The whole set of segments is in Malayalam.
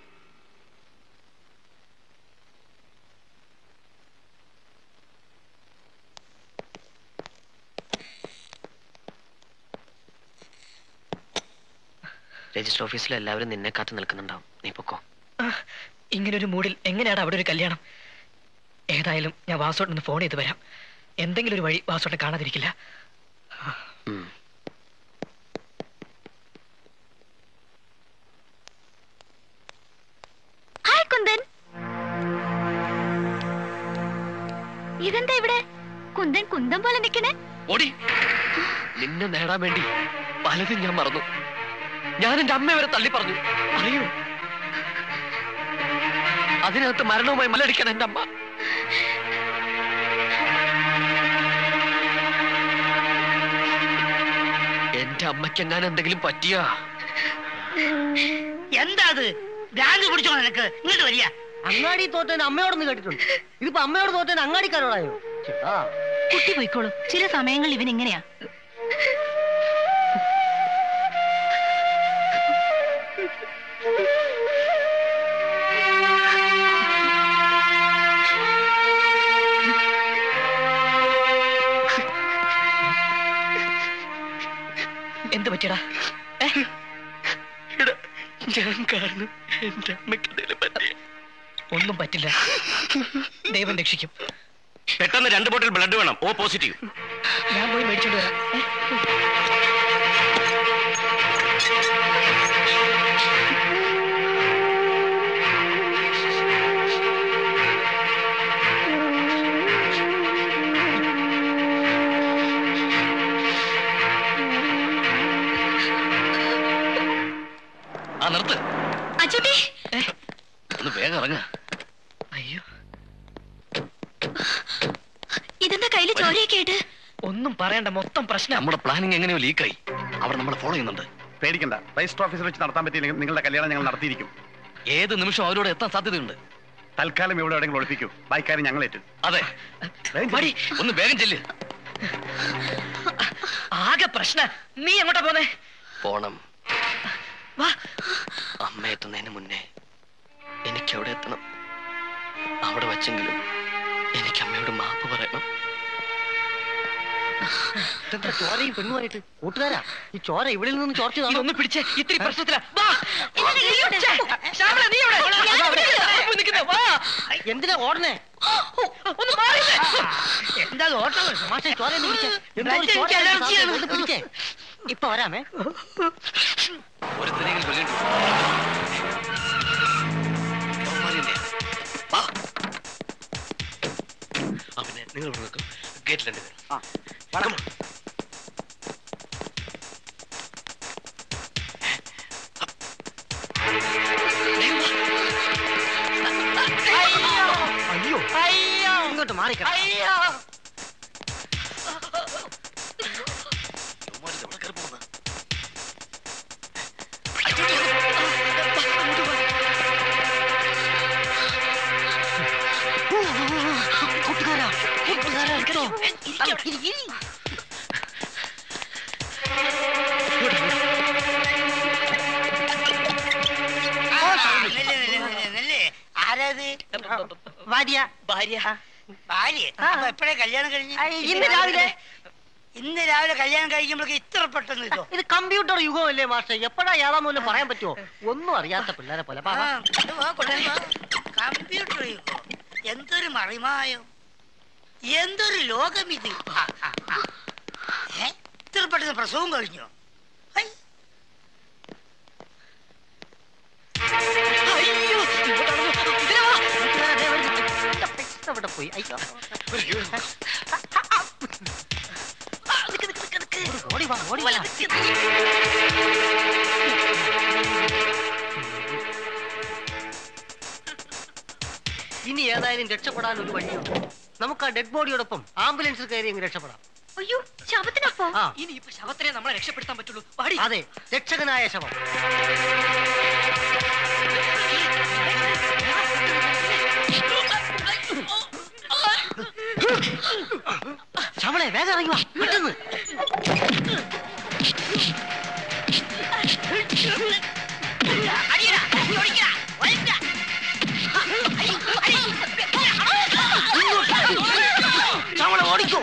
രജിസ്റ്റർ ഓഫീസിൽ എല്ലാവരും നിന്നെ കാത്തു നിൽക്കുന്നുണ്ടാവും നീ പൊക്കോ ഇങ്ങനെ ഒരു മൂഡിൽ എങ്ങനെയാണ് അവിടെ ഒരു കല്യാണം ഏതായാലും ഞാൻ വാസോട്ടിന് ഫോൺ ചെയ്ത് വരാം എന്തെങ്കിലും ഒരു വഴി വാസോട്ടെ കാണാതിരിക്കില്ല ഉം. ഹായ് കുന്ദൻ ഇതെന്താ ഇവിടെ കുന്ദൻ കുന്തം പോലെ നിക്കണേ ഓടി നിന്നെ നേടാൻ വേണ്ടി പലതും ഞാൻ മറന്നു ഞാൻ എന്റെ അമ്മയെ വരെ തള്ളി പറഞ്ഞു അറിയൂ അതിനകത്ത് മരണവുമായി മലടിക്കാൻ എന്റെ അമ്മ എന്റെ അമ്മയ്ക്ക് എങ്ങാനും എന്തെങ്കിലും പറ്റിയാ എന്താ അത് ഭ്രാന്ത് പിടിച്ചോ നിനക്ക് ഇങ്ങോട്ട് വരിക അങ്ങാടി തോറ്റേന് അമ്മയോടൊന്ന് കേട്ടിട്ടുണ്ട് ഇതിപ്പോ അമ്മയോട് തോറ്റേന് അങ്ങാടിക്കാരോടായോ ചേട്ടാ കുട്ടി പോയിക്കോളൂ ചില സമയങ്ങളിൽ ഇവൻ ഇങ്ങനെയാ എന്ത് പറ്റിയടാ എടാ, ഞാൻ കാരണം എന്റെ അമ്മയ്ക്ക് എന്തെങ്കിലും പറ്റിയ ഒന്നും പറ്റില്ല ദൈവം രക്ഷിക്കും പെട്ടെന്ന് രണ്ട് ബോട്ടിൽ ബ്ലഡ് വേണം ഓ പോസിറ്റീവ് ഞാൻ പോയി മേടിച്ചോണ്ട് വരാം ഏ? ആ നിർത്ത് അച്ചുട്ടി ഒന്ന് വേഗം ഇറങ്ങ അയ്യോ ഇതെന്താ കയ്യില് ചോരയൊക്കെ ആയിട്ട് ഒന്നും പറയണ്ട മൊത്തം പ്രശ്നം നമ്മുടെ പ്ലാനിങ് എങ്ങനെയോ ലീക്കായി അവർ നമ്മളെ ഫോളോ ചെയ്യുന്നുണ്ട് പേടിക്കണ്ട രജിസ്റ്റർ ഓഫീസിൽ വെച്ച് നടത്താൻ പറ്റിയില്ലെങ്കിൽ നിങ്ങളുടെ കല്യാണം ഞങ്ങൾ നടത്തിയിരിക്കും ഏത് നിമിഷം അവരോട് എത്താൻ സാധ്യതയുണ്ട് തൽക്കാലം ഇവിടെ എവിടെയെങ്കിലും ഒളിപ്പിക്കും ബാക്കിക്കാര്യം ഞങ്ങൾ ഏറ്റു അതെ മടി ഒന്ന് വേഗം ചെല്ല് ആകെ പ്രശ്നം നീ എങ്ങോട്ടാ പോന്നെ പോണം വാ അമ്മ എത്തുന്നതിന് മുന്നേ എനിക്ക് അവിടെ എത്തണം അവിടെ വച്ചെങ്കിലും എനിക്ക് അമ്മയോട് മാപ്പ് പറയണം ഇതെന്താ ചോരയും പെണ്ണുമായിട്ട് കൂട്ടുകാരാ ഈ ചോര ഇവിടെ നിന്ന് ചോർച്ചതാണോ ഇതൊന്ന് പിടിച്ചേ ഇത്തിരി പ്രശ്നത്തിലാ വാ ഛെ, ശ്യാമള, നീ എവിടെ? അതാ അവിടെ. പോയി നിക്കുന്നെ, വാ. എന്തിനാ ഓടണേ ഒന്ന് മാറിയില്ലേ? എന്താ ഇത് ഓട്ടം മാഷെ ചോര ഒന്ന് പിടിച്ചേ എന്തോ ഒരു ബ്ലഡ് ചോര എനിക്ക് അലർജിയാണ്. ഒന്ന് പിടിച്ചേ ഇപ്പൊ വരാമേ ഒരുത്തരെങ്കിലും കൊല്ലിട്ടു അവനെ നിങ്ങൾ ഇവിടെ നിൽക്കും ഗേറ്റിലുണ്ട് അയ്യോ ഇങ്ങോട്ട് മാറിക്കട്ടെ കൂട്ടുകാരാ കൂട്ടുകാരാ എടുത്തോ ഇരി, ഇരി. ആരാത് ഭാര്യ ഭാര്യ ഭാര്യ അപ്പൊ എപ്പോഴേ കല്യാണം കഴിഞ്ഞ് ഇന്ന് രാവിലെ ഇന്ന് രാവിലെ കല്യാണം കഴിക്കുമ്പോഴേക്ക് ഇത്ര പെട്ടെന്ന് ഇതോ ഇത് കമ്പ്യൂട്ടർ യുഗമല്ലേ മാഷെ എപ്പോഴാ ഏതാന്ന് പോലും പറയാൻ പറ്റുമോ ഒന്നും അറിയാത്ത പിള്ളേരെ പോലെ ബാ, ബാ. കമ്പ്യൂട്ടർ യുഗോ എന്തൊരു മറിമായോ എന്തൊരു ലോകം ഇത് ആ, ആ, ആ. ഏ? ഇത്ര പെട്ടെന്ന് പ്രസവം കഴിഞ്ഞോ ഹൈ. അയ്യോ ഇങ്ങോട്ടാണോ? ഇതിലെ വാ. കൂട്ടുകാരെ, ദേ വരുന്നു. എന്റെ പൈസ ഇവിടെ പോയി അയ്യോ ആ, നിക്ക്, നിക്ക്, നിക്ക്, നിക്ക്. ഓടി വാ ഓടി വാ ഇനി ഏതായാലും രക്ഷപ്പെടാൻ ഒരു വഴിയുണ്ട് നമുക്ക് ആ ഡെഡ് ബോഡിയോടൊപ്പം ആംബുലൻസിൽ കയറി അങ്ങ് രക്ഷപ്പെടാം അയ്യോ ശവത്തിനപ്പോ ആ ഇനി ഇപ്പൊ ശവത്തിനെ നമ്മളെ രക്ഷപ്പെടുത്താൻ പറ്റുള്ളൂ പാടി അതെ രക്ഷകനായ ശവം ശവളെ വേഗം ഇറങ്ങി വാ പെട്ടെന്ന് അടിയടാ, ഓടിക്കടാ, ചവള ഓടിക്കോ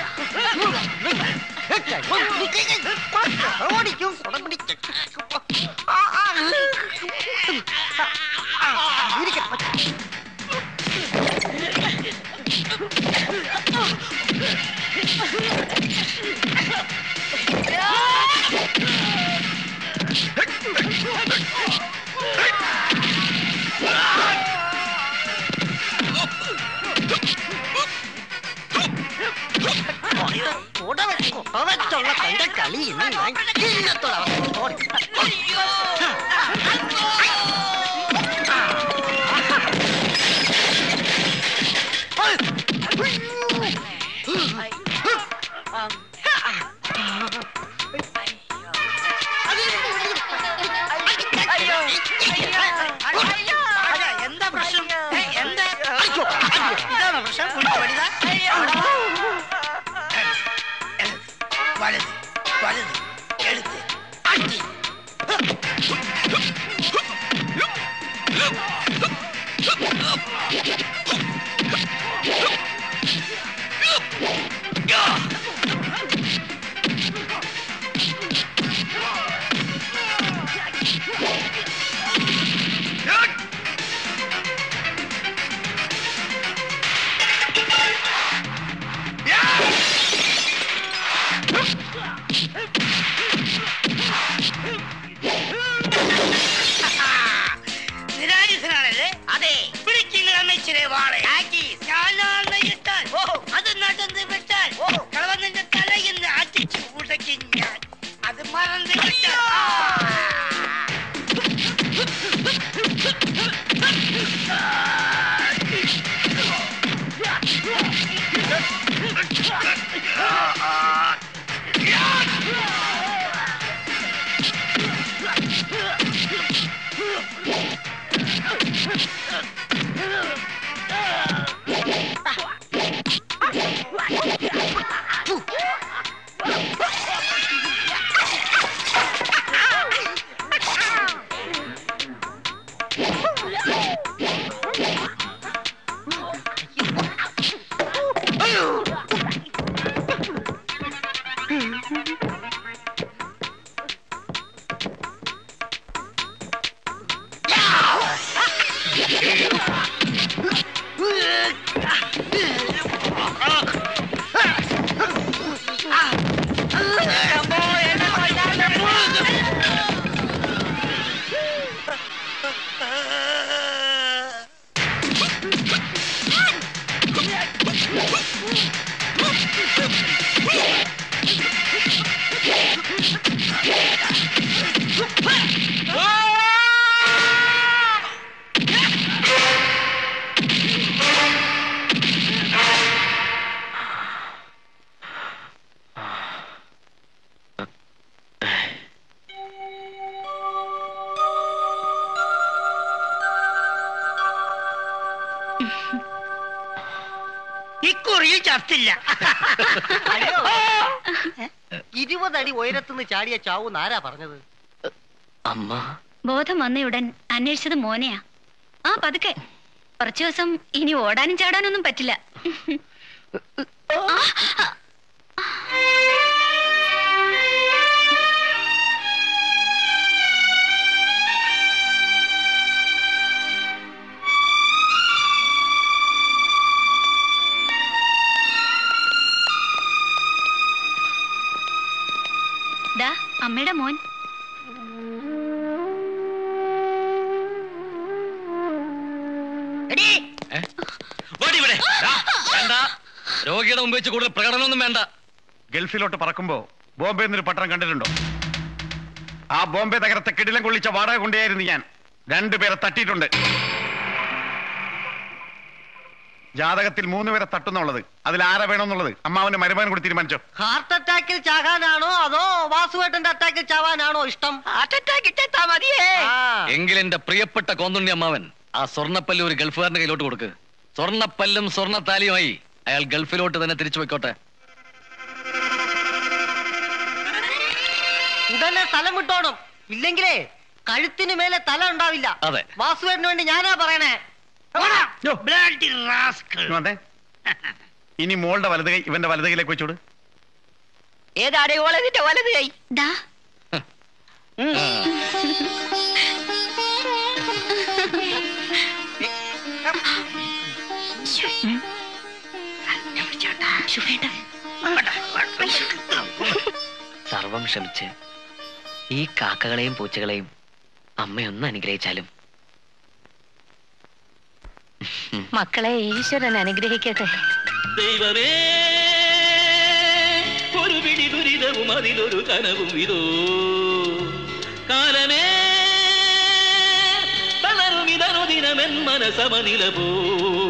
ഓടിക്കും കുടം പിടിച്ച്. ആ, ആ. ആ, ഇരിക്കട്ടെ. കുട വെച്ച് കുട വെച്ചുള്ള തന്റെ കളി ഇന്ന് ഞാൻ ഇന്നത്തോടെ അവസാനിപ്പിക്കും. ഓടി. ആരാ? എന്താ പ്രശ്നം ഏ, എന്താ ഇതാണോ പ്രശ്നം ഉള്ളിൽ വലുതാ? വലത് വലത് എടുത്ത് അടി നിരായുധനാണല്ലേ അതെ പിടിക്കുന്ന അമ്മച്ചിരെ വാളെ ഞാനാണ് ഇട്ടാൽ അത് നടന്ന് വിട്ടാൽ കളവന്നിന്റെ തലയിന്ന് അടിച്ചു ഉടക്കി ഞാൻ അത് മറന്ന് വിട്ടാൽ ഇക്കുറിയിൽ ചത്തില്ല അയ്യോ ഇരുപതടി ഉയരത്തുനിന്ന് ചാടിയ ചാവൂന്ന് ആരാ പറഞ്ഞത് അമ്മ ബോധം വന്നയുടൻ അന്വേഷിച്ചത് മോനെയാ ആ പതുക്കെ കുറച്ചു ദിവസം ഇനി ഓടാനും ചാടാനൊന്നും പറ്റില്ല ദാ അമ്മയുടെ മോൻ എടീ ഓടി ഇവിടെ ദാ, വേണ്ട രോഗിയുടെ മുമ്പ് വെച്ച് കൂടുതൽ പ്രകടനമൊന്നും വേണ്ട ഗൾഫിലോട്ട് പറക്കുമ്പോ ബോംബെ എന്നൊരു പട്ടണം കണ്ടിട്ടുണ്ടോ ആ ബോംബെ നഗരത്തെ കിടിലം കൊള്ളിച്ച വാടക കൊണ്ടേയായിരുന്നു ഞാൻ രണ്ടുപേരെ തട്ടിയിട്ടുണ്ട് ജാതകത്തിൽ മൂന്ന് പേരെ തട്ടുന്നുള്ളത് അതിൽ ആരെ വേണമെന്നുള്ളത് അമ്മാവന്റെ മരുമാൻ കൂടി തീരുമാനിച്ചോ ഹാർട്ട് അറ്റാക്കിൽ ചാകാനാണോ അതോ വാസുവേട്ടന്റെ അറ്റാക്കിൽ ചാവാനാണോ ഇഷ്ടം ഹാർട്ട് അറ്റാക്ക് ഇട്ടാ മതിയേ ആ. എങ്കിൽ എന്റെ പ്രിയപ്പെട്ട കോന്തുണ്ണി അമ്മാവൻ ആ സ്വർണ്ണപ്പല്ല് ഒരു ഗൾഫുകാരന്റെ കയ്യിലോട്ട് കൊടുക്ക് സ്വർണ്ണപ്പല്ലും സ്വർണ്ണത്താലിയുമായി അയാൾ ഗൾഫിലോട്ട് തന്നെ തിരിച്ചു പോയിക്കോട്ടെ ഉടനെ സ്ഥലം വിട്ടോണം ഇല്ലെങ്കിലേ കഴുത്തിന് മേലെ തല ഉണ്ടാവില്ല അതെ. വാസുവേട്ടന് വേണ്ടി ഞാനാ പറയണേ യ്യോ. Bloody rascal. ഇങ്ങ് വന്നേ. ഇനി മോളുടെ വലത് കൈ ഇവന്റെ വലത് കൈയിലേക്ക് വെച്ചോട് ഏതാടേ ഓളതിന്റെ വലത് കൈ ദാ ശ്ശോ, വേണ്ട. സർവം ക്ഷമിച്ച് ഈ കാക്കകളെയും പൂച്ചകളെയും അമ്മയൊന്ന് അനുഗ്രഹിച്ചാലും മക്കളെ ഈശ്വരൻ അനുഗ്രഹിക്കട്ടെ ദൈവമേ ഒരു പിടി ദുരിതവും അതിലൊരു കനവും ഇതോ കാലമേ തളരും ഇതനുദിനമെൻ മനസമനില പോ